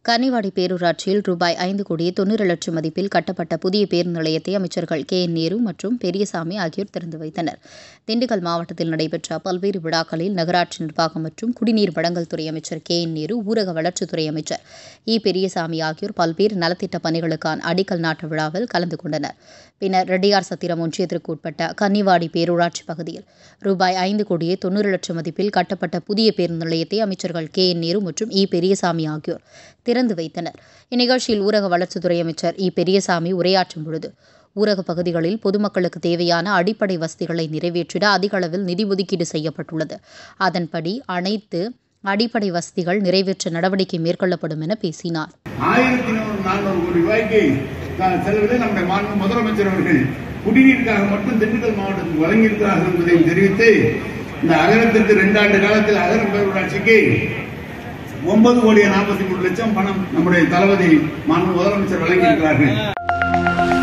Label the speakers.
Speaker 1: கன்னிவாடி பேரூராட்சியில் ரூபாய் ஐந்து கோடியே தொண்ணூறு லட்சம் மதிப்பில் கட்டப்பட்ட புதிய பேருந்து நிலையத்தை அமைச்சர்கள் கே என் நேரு மற்றும் பெரியசாமி ஆகியோர் திறந்து வைத்தனர் திண்டுக்கல் மாவட்டத்தில் நடைபெற்ற பல்வேறு விழாக்களில் நகராட்சி நிர்வாகம் மற்றும் குடிநீர் வழங்கல் துறை அமைச்சர் கே என் நேரு ஊரக வளர்ச்சித்துறை அமைச்சர் இ பெரியசாமி ஆகியோர் பல்வேறு நலத்திட்ட பணிகளுக்கான அடிக்கல் நாட்டு விழாவில் கலந்து கொண்டனர் பின்னர் ரெட்டியார் சத்திரம் ஒன்றியத்திற்கு உட்பட்ட கன்னிவாடி பேரூராட்சி பகுதியில் ரூபாய் ஐந்து கோடியே தொண்ணூறு லட்சம் மதிப்பில் கட்டப்பட்ட புதிய பேருந்து நிலையத்தை அமைச்சர்கள் கே என் நேரு மற்றும் இ பெரியசாமி ஆகியோர் திறந்து வைத்தனர் இந்நிகழ்ச்சியில் ஊரக வளர்ச்சித்துறை அமைச்சர் இ பெரியசாமி உரையாற்றும் பொழுது ஊரக பகுதிகளில் பொதுமக்களுக்கு தேவையான அடிப்படை வசதிகளை நிறைவேற்றிட அதிக அளவில் நிதி ஒதுக்கீடு செய்யப்பட்டுள்ளது அதன்படி அனைத்து அடிப்படை வசதிகள் நிறைவேற்ற நடவடிக்கை மேற்கொள்ளப்படும் என பேசினார்
Speaker 2: ஆயிரத்தி நானூறு கோடி ரூபாய்க்கு க- செலவில் நம்முடைய மாண்பு முதலமைச்சர் அவர்கள் குடிநீருக்காக மட்டும் திண்டுக்கல் மாவட்டத்துக்கு வழங்கியிருக்கிறார்கள் என்பதை தெரிவித்து இந்த அகரத்திற்கு ரெண்டு ஆண்டு காலத்தில் அகரம் பேரூராட்சிக்கு ஒன்பது கோடி நாற்பத்தி மூணு லட்சம் பணம் நம்முடைய தளபதி மாண்பு முதலமைச்சர் வழங்கியிருக்கிறார்கள்